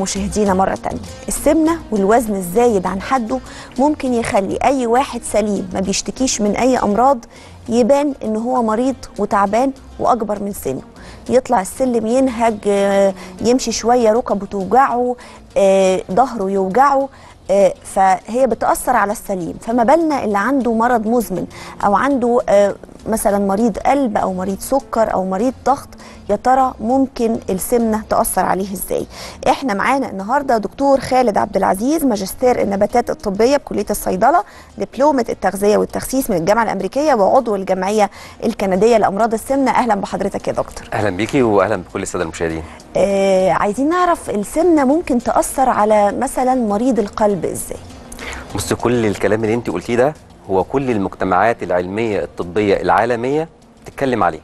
مشاهدينا مرة تانية السمنة والوزن الزايد عن حده ممكن يخلي أي واحد سليم ما بيشتكيش من أي أمراض يبان إن هو مريض وتعبان وأكبر من سنه يطلع السلم ينهج آه، يمشي شوية ركبه توجعه آه، ظهره يوجعه آه، فهي بتأثر على السليم فما بالنا اللي عنده مرض مزمن أو عنده آه، مثلا مريض قلب أو مريض سكر أو مريض ضغط يا ترى ممكن السمنة تأثر عليه إزاي احنا معانا النهاردة دكتور خالد عبد العزيز ماجستير النباتات الطبية بكلية الصيدلة دبلومة التغذية والتخسيس من الجامعة الأمريكية وعضو الجمعية الكندية لأمراض السمنة أهلا بحضرتك يا دكتور اهلا بيكي واهلا بكل الساده المشاهدين آه عايزين نعرف السمنة ممكن تأثر على مثلا مريض القلب إزاي بص كل الكلام اللي انت قلتيه ده هو كل المجتمعات العلميه الطبيه العالميه بتتكلم عليه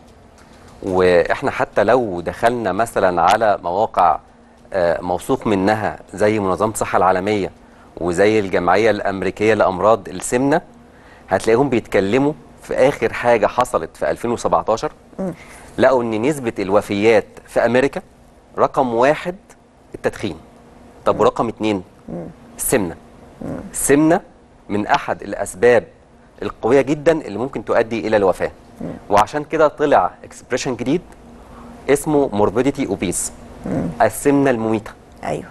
واحنا حتى لو دخلنا مثلا على مواقع آه، موثوق منها زي منظمه الصحه العالميه وزي الجمعيه الامريكيه لامراض السمنه هتلاقيهم بيتكلموا في اخر حاجه حصلت في 2017 لقوا ان نسبه الوفيات في امريكا رقم واحد التدخين طب ورقم اتنين السمنه السمنه من احد الاسباب القويه جدا اللي ممكن تؤدي الى الوفاه وعشان كده طلع اكسبريشن جديد اسمه موربيديتي اوبيس السمنه المميته أيوه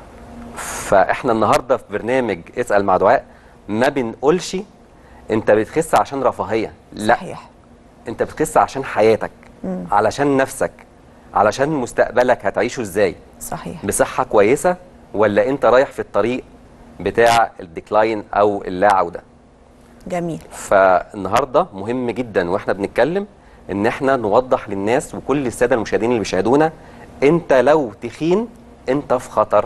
فاحنا النهارده في برنامج اسال مع دعاء ما بنقولش انت بتخس عشان رفاهيه لا صحيح انت بتخس عشان حياتك علشان نفسك علشان مستقبلك هتعيشه ازاي صحيح بصحه كويسه ولا انت رايح في الطريق بتاع الديكلاين او اللا عوده جميل فالنهارده مهم جدا واحنا بنتكلم ان احنا نوضح للناس وكل الساده المشاهدين اللي بيشاهدونا انت لو تخين انت في خطر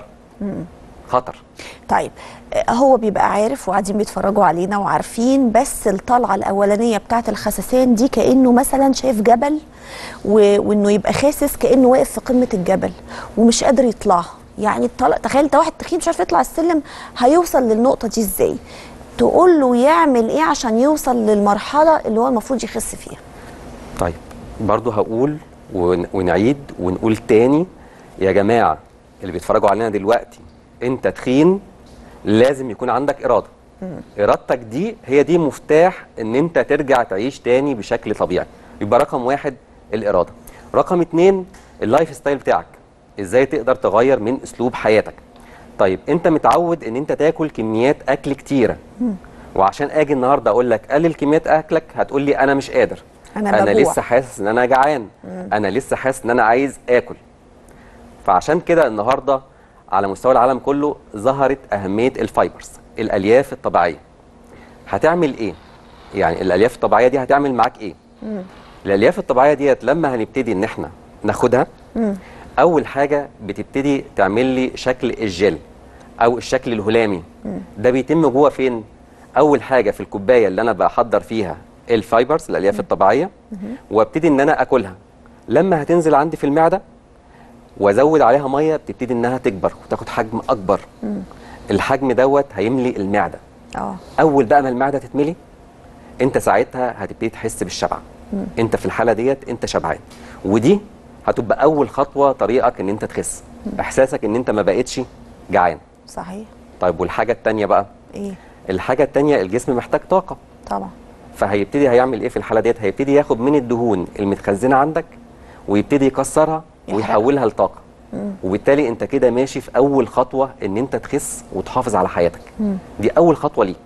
خطر طيب آه، هو بيبقى عارف وقاعدين بيتفرجوا علينا وعارفين بس الطلعه الاولانيه بتاعه الخسسان دي كانه مثلا شايف جبل و... وانه يبقى خاسس كانه واقف في قمه الجبل ومش قادر يطلعها يعني الطلع تخيل انت واحد تخين مش عارف يطلع السلم هيوصل للنقطه دي ازاي تقول له يعمل ايه عشان يوصل للمرحله اللي هو المفروض يخس فيها طيب برضو هقول ون- ونعيد ونقول تاني يا جماعة اللي بيتفرجوا علينا دلوقتي انت تخين لازم يكون عندك إرادة إرادتك دي هي دي مفتاح ان انت ترجع تعيش تاني بشكل طبيعي يبقى رقم واحد الإرادة رقم اتنين اللايف ستايل بتاعك ازاي تقدر تغير من اسلوب حياتك طيب انت متعود ان انت تاكل كميات اكل كتيره وعشان اجي النهارده اقول لك قلل كميات اكلك هتقول لي انا مش قادر أنا انا بجوع. لسه حاسس ان انا جعان انا لسه حاسس ان انا عايز اكل فعشان كده النهارده على مستوى العالم كله ظهرت اهميه الفايبرز الالياف الطبيعيه هتعمل ايه يعني الالياف الطبيعيه دي هتعمل معاك ايه الالياف الطبيعيه ديت لما هنبتدي ان احنا ناخدها اول حاجه بتبتدي تعمل لي شكل الجل او الشكل الهلامي ده بيتم جوه فين اول حاجه في الكوبايه اللي انا بحضر فيها الفايبرز الالياف الطبيعيه وابتدي ان انا اكلها لما هتنزل عندي في المعده وازود عليها ميه بتبتدي انها تكبر وتاخد حجم اكبر الحجم دوت هيملي المعده اه اول بقى ما المعده تتملي انت ساعتها هتبتدي تحس بالشبع انت في الحاله ديت انت شبعان ودي هتبقى اول خطوه طريقك ان انت تخس احساسك ان انت ما بقتش جعان صحيح طيب والحاجه التانية بقى ايه الحاجه التانية الجسم محتاج طاقه طبعا فهيبتدي هيعمل ايه في الحاله ديت هيبتدي ياخد من الدهون المتخزنه عندك ويبتدي يكسرها يحرقها. ويحولها لطاقه وبالتالي انت كده ماشي في اول خطوه ان انت تخس وتحافظ على حياتك دي اول خطوه ليك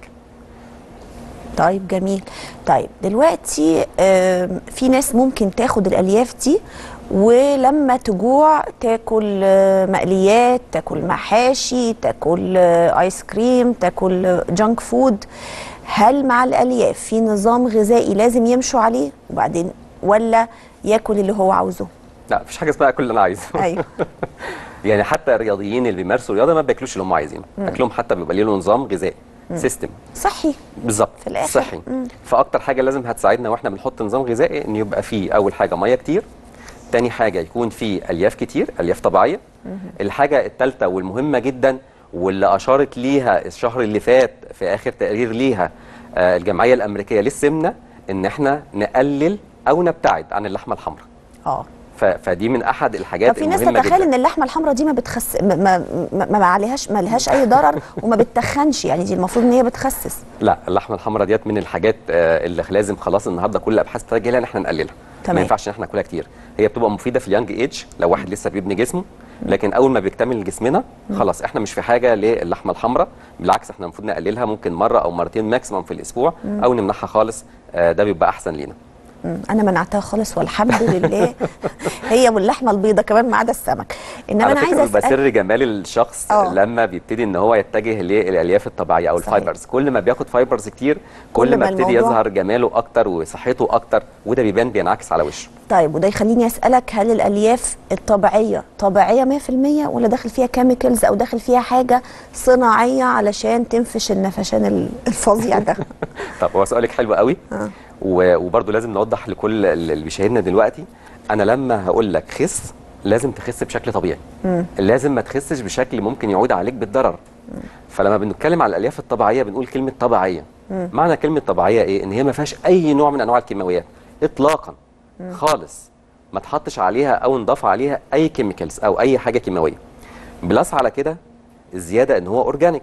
طيب جميل طيب دلوقتي آم، في ناس ممكن تاخد الالياف دي ولما تجوع تاكل آه، مقليات تاكل محاشي تاكل آه، ايس كريم تاكل آه، جانك فود هل مع الالياف في نظام غذائي لازم يمشوا عليه وبعدين ولا ياكل اللي هو عاوزه لا مفيش حاجه اسمها اكل اللي انا عايزه ايوه يعني حتى الرياضيين اللي بيمارسوا الرياضه ما بياكلوش اللي هم عايزينه اكلهم حتى بيبقى له نظام غذائي سيستم صحي بالظبط في الآخر. صحي فاكتر حاجه لازم هتساعدنا واحنا بنحط نظام غذائي ان يبقى فيه اول حاجه ميه كتير تاني حاجه يكون فيه الياف كتير الياف طبيعيه الحاجه الثالثه والمهمه جدا واللي اشارت ليها الشهر اللي فات في اخر تقرير ليها آه، الجمعيه الامريكيه للسمنه ان احنا نقلل او نبتعد عن اللحمه الحمراء اه ف- فدي من احد الحاجات طب في ناس المهمه تتخيل جدا ان اللحمه الحمراء دي ما بتخس ما ما, ما, ما عليهاش ما لهاش اي ضرر وما بتتخنش يعني دي المفروض ان هي بتخسس لا اللحمه الحمراء ديت من الحاجات آه، اللي لازم خلاص النهارده كل الابحاث تتجه لها ان احنا نقللها تمام. ما ينفعش ان احنا ناكلها كتير هي بتبقى مفيده في اليانج ايج لو واحد لسه بيبني جسمه لكن اول ما بيكتمل جسمنا خلاص احنا مش في حاجه للحمه الحمراء بالعكس احنا المفروض نقللها ممكن مره او مرتين ماكسيمم في الاسبوع او نمنعها خالص آه، ده بيبقى احسن لينا مم. انا منعتها خالص والحمد لله هي واللحمه البيضاء كمان ما عدا السمك انما على انا فكره عايزه بيبقى اسال سر جمال الشخص آه. لما بيبتدي ان هو يتجه للالياف الطبيعيه او صحيح. الفايبرز كل ما بياخد فايبرز كتير كل كل ما ما يبتدي الموضوع- يظهر جماله اكتر وصحته اكتر وده بيبان بينعكس على وشه طيب وده يخليني اسالك هل الالياف الطبيعيه طبيعيه 100% ولا داخل فيها كيميكالز او داخل فيها حاجه صناعيه علشان تنفش النفشان ال- الفظيع ده طب هو سؤالك حلو قوي آه. و- وبرضه لازم نوضح لكل اللي بيشاهدنا دلوقتي انا لما هقول لك خس لازم تخس بشكل طبيعي لازم ما تخسش بشكل ممكن يعود عليك بالضرر فلما بنتكلم على الالياف الطبيعيه بنقول كلمه طبيعيه معنى كلمه طبيعيه ايه ان هي ما فيهاش اي نوع من انواع الكيماويات اطلاقا خالص ما تحطش عليها او نضاف عليها اي كيميكالز او اي حاجه كيماويه بلس على كده الزياده ان هو اورجانيك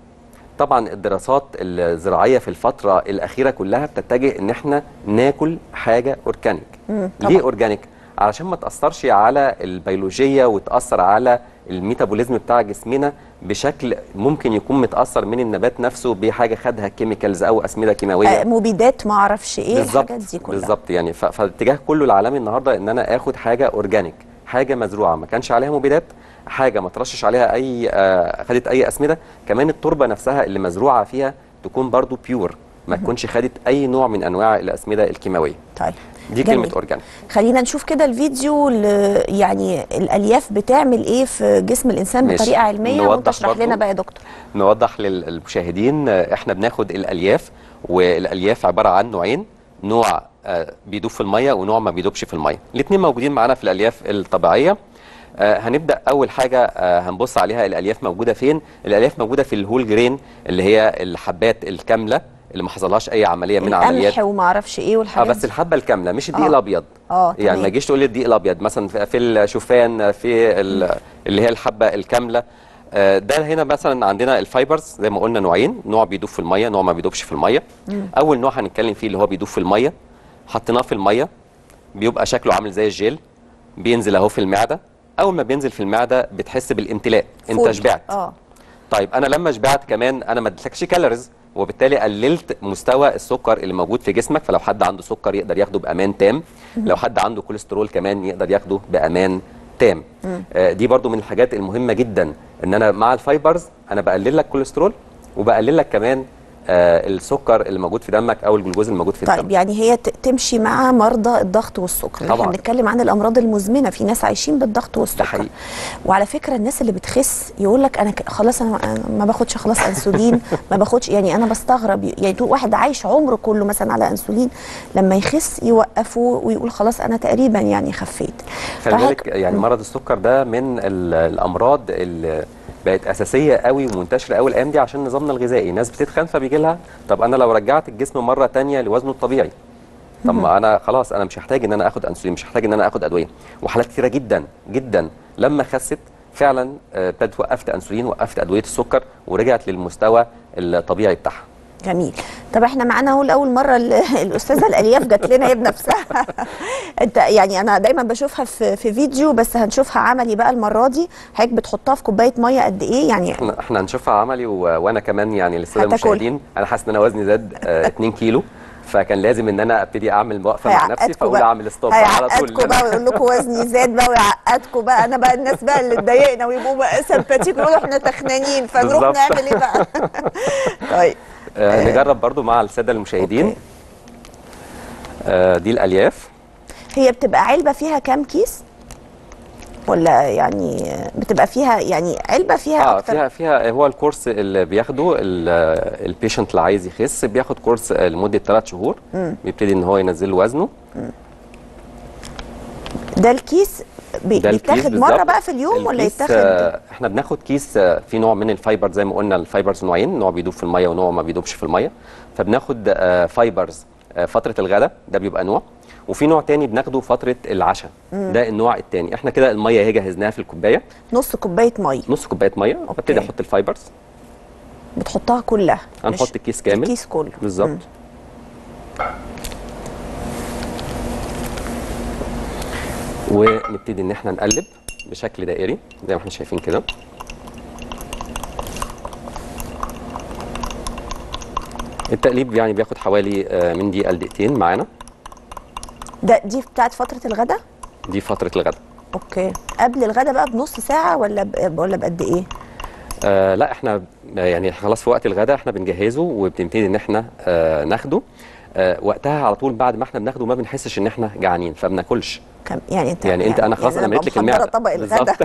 طبعا الدراسات الزراعيه في الفتره الاخيره كلها بتتجه ان احنا ناكل حاجه اورجانيك طبعاً. ليه اورجانيك علشان ما تاثرش على البيولوجيه وتاثر على الميتابوليزم بتاع جسمنا بشكل ممكن يكون متاثر من النبات نفسه بحاجه خدها كيميكالز او اسمده كيماويه آه، مبيدات ما اعرفش ايه بالظبط الحاجات دي كلها بالظبط يعني ف- فالاتجاه كله العالمي النهارده ان انا اخد حاجه اورجانيك حاجه مزروعه ما كانش عليها مبيدات حاجه ما ترشش عليها اي آه، خدت اي اسمده كمان التربه نفسها اللي مزروعه فيها تكون برضو بيور ما تكونش خدت اي نوع من انواع الاسمده الكيماويه طيب دي جميل. كلمه اورجانيك خلينا نشوف كده الفيديو ل- يعني الالياف بتعمل ايه في جسم الانسان ماشي. بطريقه علميه وانت نوضح اشرح برضو. لنا بقى يا دكتور نوضح للمشاهدين آه، احنا بناخد الالياف والالياف عباره عن نوعين نوع آه، بيدوب في الميه ونوع ما بيدوبش في الميه الاثنين موجودين معانا في الالياف الطبيعيه آه، هنبدا اول حاجه آه، هنبص عليها الالياف موجوده فين الالياف موجوده في الهول جرين اللي هي الحبات الكامله اللي ما حصلهاش اي عمليه من عمليات القمح وما اعرفش ايه اه والحاجات بس دي. الحبه الكامله مش الدقيق آه. الابيض اه يعني تمام. ما تجيش تقول لي الدقيق الابيض مثلا في في الشوفان في ال- اللي هي الحبه الكامله آه، ده هنا مثلا عندنا الفايبرز زي ما قلنا نوعين نوع بيدوب في الميه نوع ما بيدوبش في الميه اول نوع هنتكلم فيه اللي هو بيدوب في الميه حطيناه في الميه بيبقى شكله عامل زي الجيل بينزل اهو في المعده اول ما بينزل في المعده بتحس بالامتلاء انت فول. شبعت اه طيب انا لما شبعت كمان انا ما اديتلكش كالوريز وبالتالي قللت مستوى السكر اللي موجود في جسمك فلو حد عنده سكر يقدر ياخده بامان تام لو حد عنده كوليسترول كمان يقدر ياخده بامان تام آه دي برضو من الحاجات المهمه جدا ان انا مع الفايبرز انا بقلل لك كوليسترول وبقلل لك كمان آه السكر اللي موجود في دمك او الجلوكوز اللي موجود في طيب الدم يعني هي ت- تمشي مع مرضى الضغط والسكر احنا طبعاً. بنتكلم عن الامراض المزمنه في ناس عايشين بالضغط والسكر حقيقي. وعلى فكره الناس اللي بتخس يقول لك انا ك- خلاص انا أنا ما باخدش خلاص انسولين ما باخدش يعني انا بستغرب يعني تقول واحد عايش عمره كله مثلا على انسولين لما يخس يوقفوه ويقول خلاص انا تقريبا يعني خفيت خلي فهك- بالك يعني مرض السكر ده من ال- الامراض اللي بقت اساسيه قوي ومنتشره قوي الايام دي عشان نظامنا الغذائي ناس بتتخن فبيجي لها طب انا لو رجعت الجسم مره تانية لوزنه الطبيعي طب ما انا خلاص انا مش هحتاج ان انا اخد انسولين مش هحتاج ان انا اخد ادويه وحالات كتيره جدا جدا لما خست فعلا آه، ابتدت وقفت انسولين وقفت ادويه السكر ورجعت للمستوى الطبيعي بتاعها جميل طب احنا معانا اهو لاول مره ال- الاستاذه الالياف جات لنا هي بنفسها انت يعني انا دايما بشوفها في في فيديو بس هنشوفها عملي بقى المره دي حضرتك بتحطها في كوبايه ميه قد ايه يعني احنا احنا هنشوفها عملي و... وانا كمان يعني للساده هتاكل. المشاهدين انا حاسس ان انا وزني زاد آه 2 كيلو فكان لازم ان انا ابتدي اعمل وقفه مع نفسي هيعقدكوا فاقول بقى. اعمل ستوب على طول هيعقدكوا بقى ويقول لكم وزني زاد بقى ويعقدكوا بقى انا بقى الناس بقى اللي اتضايقنا ويبقوا بقى سمباتيك ويقولوا احنا تخنانين فنروح بالظبط. نعمل ايه بقى طيب آه نجرب برضو مع الساده المشاهدين أوكي. آه دي الالياف هي بتبقى علبه فيها كام كيس ولا يعني بتبقى فيها يعني علبه فيها اه اكتر فيها فيها هو الكورس اللي بياخده البيشنت اللي عايز يخس بياخد كورس آه، لمده 3 شهور بيبتدي ان هو ينزل وزنه ده الكيس بي- ده الكيس بيتاخد مره بالظبط. بقى في اليوم ولا الكيس، يتاخد آه، احنا بناخد كيس آه، في نوع من الفايبر زي ما قلنا الفايبرز نوعين نوع بيدوب في الميه ونوع ما بيدوبش في الميه فبناخد آه، فايبرز آه، فتره الغداء ده بيبقى نوع وفي نوع تاني بناخده فتره العشاء ده النوع التاني احنا كده الميه اهي جهزناها في الكوبايه نص كوبايه ميه نص كوبايه ميه وابتدي احط الفايبرز بتحطها كلها هنحط مش الكيس كامل. الكيس كله بالظبط مم. ونبتدي ان احنا نقلب بشكل دائري زي ما احنا شايفين كده التقليب يعني بياخد حوالي آه، من دقيقه لدقيقتين معانا ده دي بتاعت فتره الغداء دي فتره الغداء اوكي قبل الغداء بقى بنص ساعه ولا ب... ولا بقد ايه آه لا احنا يعني خلاص في وقت الغداء احنا بنجهزه وبنبتدي ان احنا آه ناخده آه وقتها على طول بعد ما احنا بناخده ما بنحسش ان احنا جعانين فبناكلش كم يعني انت يعني انت انا خلاص انا أبقى مليت لك محضرة المعده طبق الغداء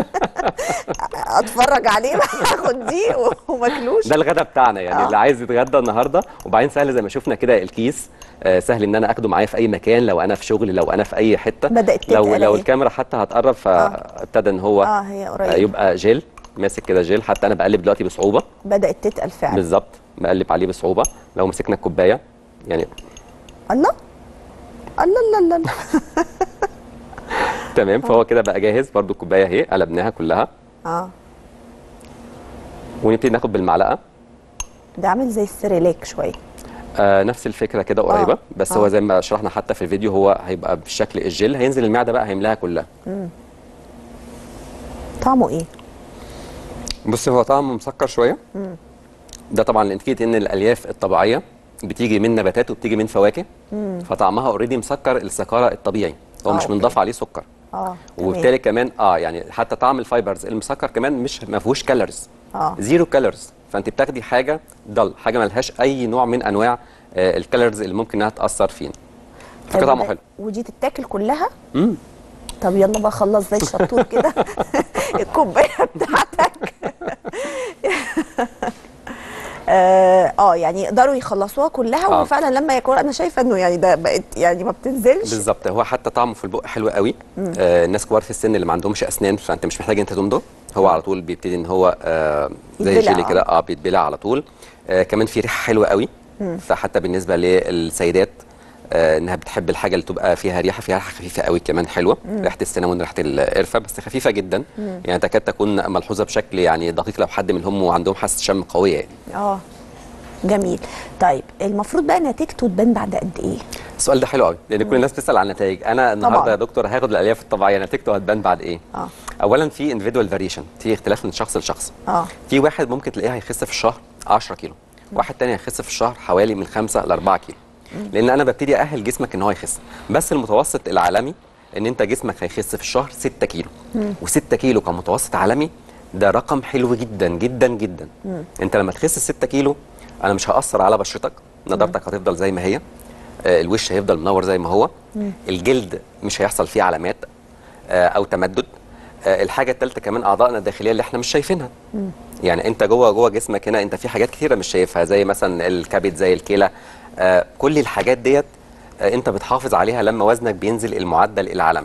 اتفرج عليه بقى اخد دي وماكلوش ده الغدا بتاعنا يعني آه. اللي عايز يتغدى النهارده وبعدين سهل زي ما شفنا كده الكيس آه، سهل ان انا اخده معايا في اي مكان لو انا في شغل لو انا في اي حته بدأت لو تتقل لو أهي. الكاميرا حتى هتقرب فابتدى ان هو اه هي آه، قريبه يبقى جيل ماسك كده جيل حتى انا بقلب دلوقتي بصعوبه بدات تتقل فعلا بالظبط بقلب عليه بصعوبه لو مسكنا الكوبايه يعني الله الله الله الله الله. تمام فهو كده بقى جاهز برضو الكوبايه اهي قلبناها كلها اه ونبتدي ناخد بالمعلقه ده عامل زي السريلاك شويه آه نفس الفكره كده قريبه آه، بس آه. هو زي ما شرحنا حتى في الفيديو هو هيبقى بالشكل الجل هينزل المعده بقى هيملاها كلها طعمه ايه بص هو طعمه مسكر شويه ده طبعا نتيجه ان الالياف الطبيعيه بتيجي من نباتات وبتيجي من فواكه فطعمها اوريدي مسكر السكاره الطبيعي هو آه، مش أوكي. منضاف عليه سكر اه تمام. وبالتالي كمان اه يعني حتى طعم الفايبرز المسكر كمان مش ما فيهوش كالوريز اه زيرو كالوريز فانت بتاخدي حاجه ضل حاجه ما لهاش اي نوع من انواع آه الكالوريز اللي ممكن انها تاثر فينا طيب فكده طعمه وده- حلو ودي تتاكل كلها امم طب يلا بقى خلص زي الشطور كده الكوبايه بتاعتك اه آه، يعني يقدروا يخلصوها كلها آه. وفعلا لما ياكلوا انا شايفه انه يعني ده بقت يعني ما بتنزلش بالظبط هو حتى طعمه في البق حلو قوي آه الناس كبار في السن اللي ما عندهمش اسنان فانت مش محتاج انت تمضغ هو على طول بيبتدي ان هو آه زي يتبلع، الجيلي كده آه. اه بيتبلع على طول آه كمان في ريحه حلوه قوي فحتى بالنسبه للسيدات آه انها بتحب الحاجه اللي تبقى فيها ريحه فيها ريحه خفيفه قوي كمان حلوه ريحه السينامون ريحه القرفه بس خفيفه جدا يعني تكاد تكون ملحوظه بشكل يعني دقيق لو حد منهم وعندهم حاسه شم قويه يعني اه جميل طيب المفروض بقى نتيجته تبان بعد قد ايه السؤال ده حلو قوي لان كل الناس بتسال عن النتائج انا النهارده طبعاً. يا دكتور هاخد الالياف الطبيعيه نتيجته هتبان بعد ايه اه اولا في individual فاريشن في اختلاف من شخص لشخص اه في واحد ممكن تلاقيه هيخس في الشهر 10 كيلو واحد تاني هيخس في الشهر حوالي من 5 ل 4 كيلو لان انا ببتدي ااهل جسمك ان هو يخس بس المتوسط العالمي ان انت جسمك هيخس في الشهر 6 كيلو و6 كيلو كمتوسط عالمي ده رقم حلو جدا جدا جدا انت لما تخس 6 كيلو انا مش هاثر على بشرتك نضارتك هتفضل زي ما هي آه، الوش هيفضل منور زي ما هو الجلد مش هيحصل فيه علامات آه، او تمدد آه، الحاجه الثالثه كمان اعضائنا الداخليه اللي احنا مش شايفينها يعني انت جوه جوه جسمك هنا انت في حاجات كتيره مش شايفها زي مثلا الكبد زي الكلى آه، كل الحاجات ديت آه، انت بتحافظ عليها لما وزنك بينزل المعدل العالمي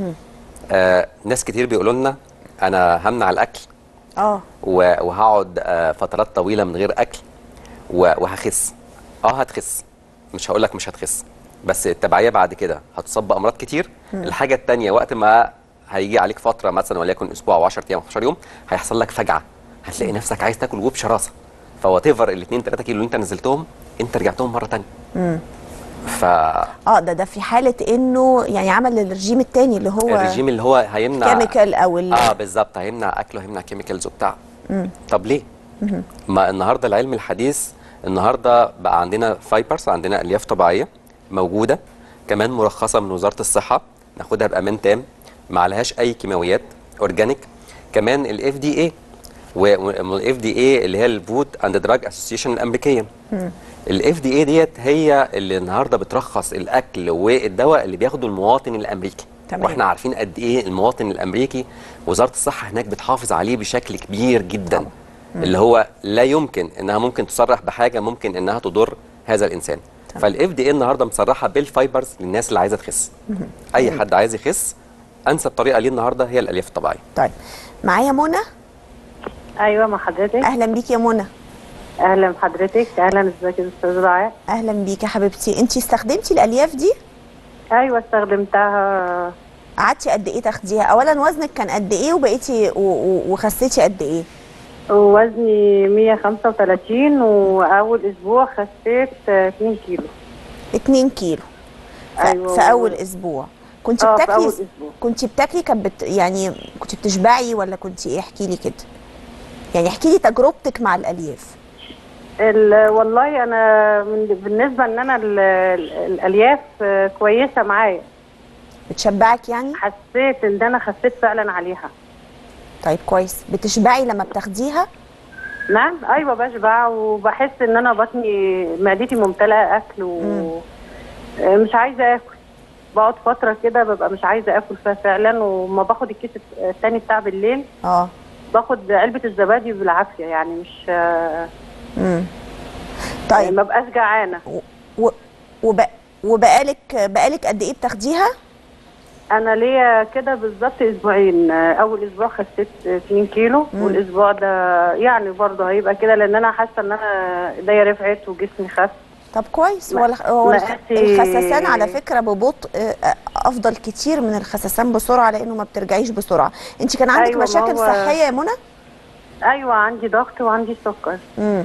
آه، ناس كتير بيقولوا لنا انا همنع الاكل اه و- وهقعد آه، فترات طويله من غير اكل و- وهخس اه هتخس مش هقول لك مش هتخس بس التبعيه بعد كده هتصاب بامراض كتير الحاجه الثانيه وقت ما هيجي عليك فتره مثلا وليكن اسبوع او 10 ايام 15 يوم هيحصل لك فجعه هتلاقي نفسك عايز تاكل وبشراسه فوات ايفر ال 2 3 كيلو اللي انت نزلتهم انت رجعتهم مره ثانيه ف اه ده ده في حاله انه يعني عمل الرجيم التاني اللي هو الرجيم اللي هو هيمنع كيميكال او ال- اه بالظبط هيمنع اكله هيمنع كيميكالز وبتاع طب ليه ما النهارده العلم الحديث النهارده بقى عندنا فايبرز عندنا الياف طبيعيه موجوده كمان مرخصه من وزاره الصحه ناخدها بامان تام ما عليهاش اي كيماويات اورجانيك كمان الاف دي اي والاف دي اي اللي هي الفود اند دراج اسوسيشن الامريكيه الاف دي اي ديت هي اللي النهارده بترخص الاكل والدواء اللي بياخده المواطن الامريكي تمام. واحنا عارفين قد ايه المواطن الامريكي وزاره الصحه هناك بتحافظ عليه بشكل كبير جدا اللي هو لا يمكن انها ممكن تصرح بحاجه ممكن انها تضر هذا الانسان تمام. فالاف دي اي النهارده مصرحه بالفايبرز للناس اللي عايزه تخس اي حد عايز يخس انسب طريقه ليه النهارده هي الالياف الطبيعيه طيب معايا منى ايوه مع حضرتك اهلا بيك يا منى اهلا بحضرتك اهلا ازيك يا استاذ دعاء اهلا بيك يا حبيبتي انت استخدمتي الالياف دي ايوه استخدمتها قعدتي قد ايه تاخديها اولا وزنك كان قد ايه وبقيتي و- و- وخسيتي قد ايه وزني 135 واول اسبوع خسيت آه، 2 كيلو 2 كيلو ف- أيوة. في اول اسبوع كنت اه في بتاكلي اول اسبوع كنت بتاكلي كانت بت... يعني كنت بتشبعي ولا كنت ايه احكي لي كده يعني احكي لي تجربتك مع الالياف ال- والله انا من بالنسبه ان انا ال- ال- الالياف آه، كويسه معايا بتشبعك يعني حسيت ان انا خسيت فعلا عليها طيب كويس بتشبعي لما بتاخديها نعم ايوه بشبع وبحس ان انا بطني معدتي ممتلئه اكل ومش عايزه اكل بقعد فتره كده ببقى مش عايزه اكل فيها فعلا وما باخد الكيس التاني بتاع بالليل اه باخد علبه الزبادي بالعافيه يعني مش آه، امم طيب ما بقاش جعانه و... وب... وبقالك بقالك قد ايه بتاخديها انا ليا كده بالظبط اسبوعين آه، اول اسبوع خسيت 2 كيلو مم. والاسبوع ده يعني برضه هيبقى كده لان انا حاسه ان انا ايديا رفعت وجسمي خس طب كويس هو ما- الخ- هو الخ- مقاسي- الخسسان على فكره ببطء آه، افضل كتير من الخسسان بسرعه لانه ما بترجعيش بسرعه انت كان عندك أيوة، ما مشاكل هو- صحيه يا منى ايوه عندي ضغط وعندي سكر امم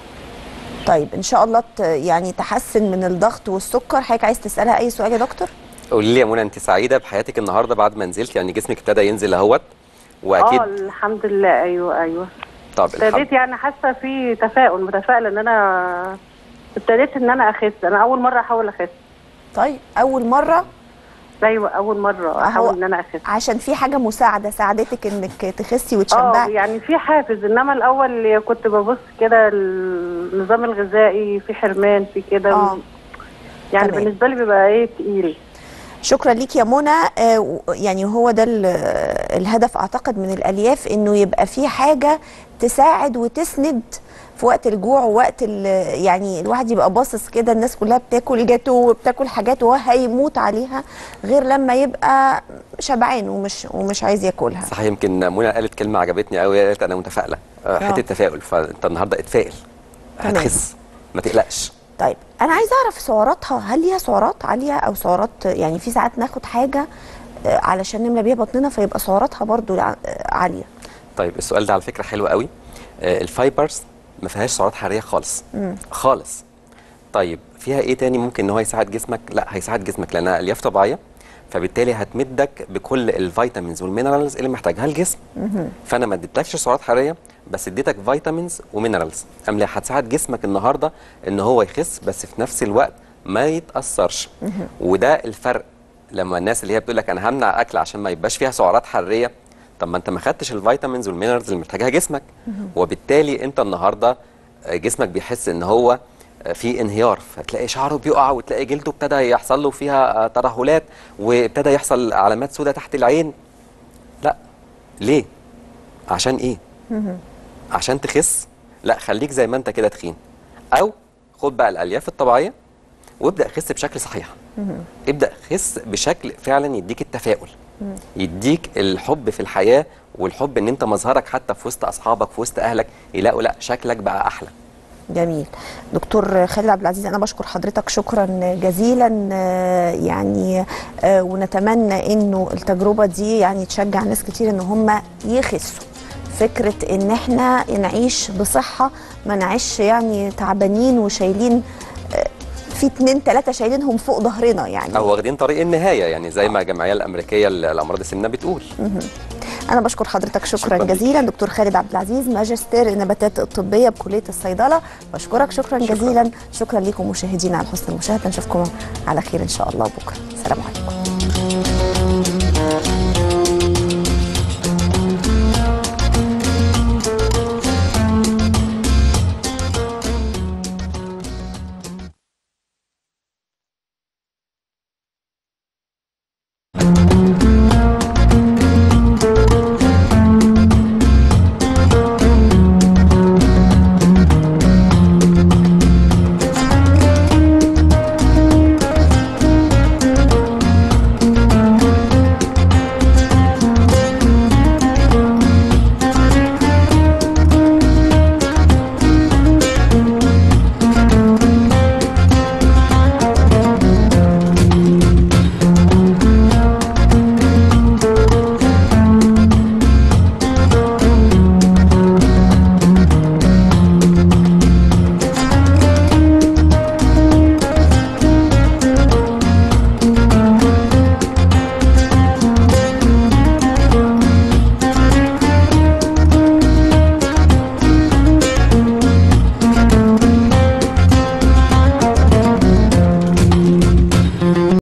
طيب ان شاء الله ت... يعني تحسن من الضغط والسكر حضرتك عايز تسالها اي سؤال يا دكتور قولي لي يا منى انت سعيده بحياتك النهارده بعد ما نزلت يعني جسمك ابتدى ينزل اهوت اه واكيد الحمد لله ايوه ايوه طب الحمد ابتديت يعني حاسه في تفاؤل متفائله ان انا ابتديت ان انا اخس انا اول مره احاول اخس طيب اول مره ايوه اول مره أهو. احاول ان انا اخس عشان في حاجه مساعده ساعدتك انك تخسي اه وتشبعي يعني في حافز انما الاول كنت ببص كده النظام الغذائي في حرمان في كده آه. يعني تمام. بالنسبه لي بيبقى ايه تقيل شكرا ليك يا منى آه، و- يعني هو ده ال- الهدف اعتقد من الالياف انه يبقى في حاجه تساعد وتسند في وقت الجوع ووقت ال- يعني الواحد يبقى باصص كده الناس كلها بتاكل جاتو وبتاكل حاجات وهو هيموت عليها غير لما يبقى شبعان ومش ومش عايز ياكلها صح يمكن منى قالت كلمه عجبتني قوي قالت انا متفائله آه، آه. حته تفاؤل فانت النهارده اتفائل تمام. هتخس ما تقلقش طيب انا عايزه اعرف سعراتها هل ليها سعرات عاليه او سعرات يعني في ساعات ناخد حاجه آه، علشان نملى بيها بطننا فيبقى سعراتها برضو ع- آه، عاليه طيب السؤال ده على فكره حلو قوي آه، الفايبرز ما فيهاش سعرات حراريه خالص خالص طيب فيها ايه تاني ممكن ان هو يساعد جسمك لا هيساعد جسمك لانها الياف طبيعيه فبالتالي هتمدك بكل الفيتامينز والمينرالز اللي محتاجها الجسم فانا ما اديتلكش سعرات حراريه بس اديتك فيتامينز ومينرالز املا هتساعد جسمك النهارده ان هو يخس بس في نفس الوقت ما يتاثرش وده الفرق لما الناس اللي هي بتقول لك انا همنع اكل عشان ما يبقاش فيها سعرات حراريه طب ما انت ما خدتش الفيتامينز والمينرالز اللي محتاجها جسمك وبالتالي انت النهارده جسمك بيحس ان هو في انهيار فتلاقي شعره بيقع وتلاقي جلده ابتدى يحصل له فيها ترهلات وابتدى يحصل علامات سوداء تحت العين لا ليه عشان ايه عشان تخس لا خليك زي ما انت كده تخين او خد بقى الالياف الطبيعيه وابدا خس بشكل صحيح ابدا خس بشكل فعلا يديك التفاؤل يديك الحب في الحياه والحب ان انت مظهرك حتى في وسط اصحابك في وسط اهلك يلاقوا لا شكلك بقى احلى جميل دكتور خالد عبد العزيز انا بشكر حضرتك شكرا جزيلا آه، يعني آه، ونتمنى انه التجربه دي يعني تشجع ناس كتير ان هم يخسوا فكره ان احنا نعيش بصحه ما نعيش يعني تعبانين وشايلين آه، في اتنين تلاته شايلينهم فوق ظهرنا يعني او واخدين طريق النهايه يعني زي ما الجمعيه الامريكيه لامراض السمنه بتقول انا بشكر حضرتك شكرا, شكراً ليك. جزيلا دكتور خالد عبد العزيز ماجستير النباتات الطبيه بكليه الصيدله بشكرك شكرا, شكراً. جزيلا شكرا لكم مشاهدينا على حسن المشاهده نشوفكم على خير ان شاء الله بكره سلام عليكم